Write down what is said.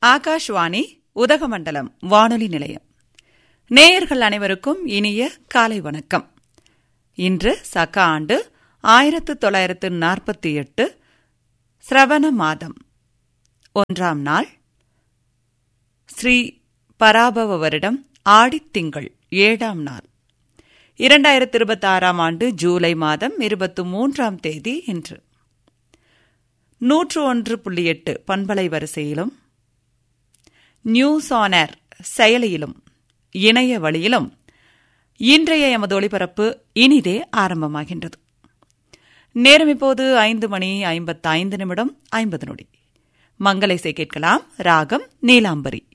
ஆகாஷ்வாணி உதகமண்டலம் வானொலி நிலையம் நேயர்கள் அனைவருக்கும் இனிய காலை வணக்கம் இன்று சக ஆண்டு ஆயிரத்து தொள்ளாயிரத்து நாற்பத்தி எட்டு சிரவண மாதம் ஒன்றாம் நாள் ஸ்ரீ பராபவ வருடம் ஆடித்திங்கள் ஏழாம் நாள் இரண்டாயிரத்து இருபத்தி ஆறாம் ஆண்டு ஜூலை மாதம் இருபத்து மூன்றாம் தேதி இன்று நூற்று ஒன்று புள்ளி எட்டு பண்பலை வரிசையிலும் நியூஸ் ஆன் ஏர் செயலியிலும் இணைய வழியிலும் இன்றைய எமது ஒளிபரப்பு இனிதே ஆரம்பமாகின்றது நேரம் இப்போது ஐந்து மணி ஐம்பத்து ஐந்து நிமிடம் ஐம்பது நொடி மங்கள இசை கேட்கலாம் ராகம் நீலாம்பரி